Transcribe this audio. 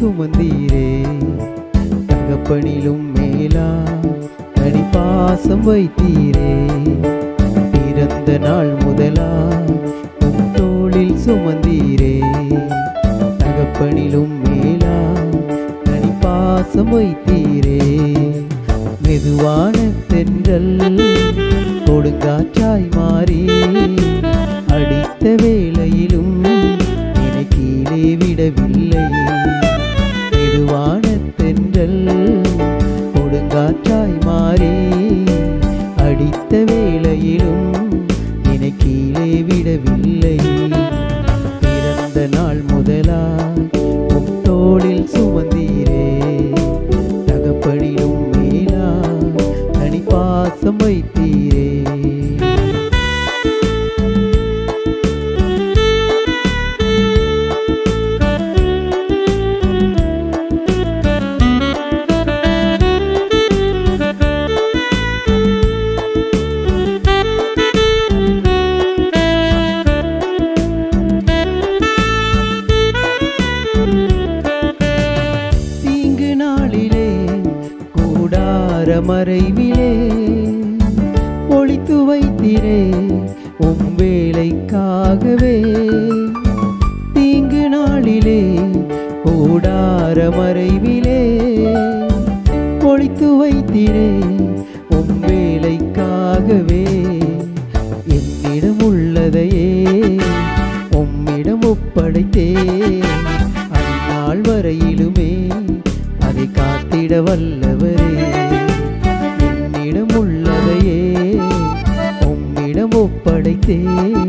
சுமந்தீரே தகப்பனிலும் மேலா தனி பாசம் வைத்தீரே பிறந்த நாள் முதலா உம் தோளில் சுமந்தீரே தகப்பனிலும் மேலா தனி பாசம் வைத்தீரே மெதுவான தென்றல் கொடுங்காற்றாய் மாறி அடித்த வேளையிலும் என்னை கீழே விடவில்லை மெதுவான தென்றல் கொடுங்காற்றாய் மாறி அடித்த வேளையிலும் என்னை கீழே விடவில்லை பிறந்த நாள் முதலா உம் தோளில் சுமந்தீரே தகப்படியும் மேலா தனி பாசம் வைத்தீரே தீங்கு நாளிலே கூடார மறைவிலே ஒளித்து வைத்திரே உம் வேலைக்காகவே தீங்கு நாளிலே கூடார மறைவிலே ஒளித்து வைத்திரே உம் வேலைக்காகவே என்னிடம் உள்ளதையே உம்மிடம் ஒப்படைத்தே அந்நாள் வரையிலுமே அதை காத்திட வல்லவரே என்னிடம் உள்ளதையே உம்மிடம் ஒப்படைத்தே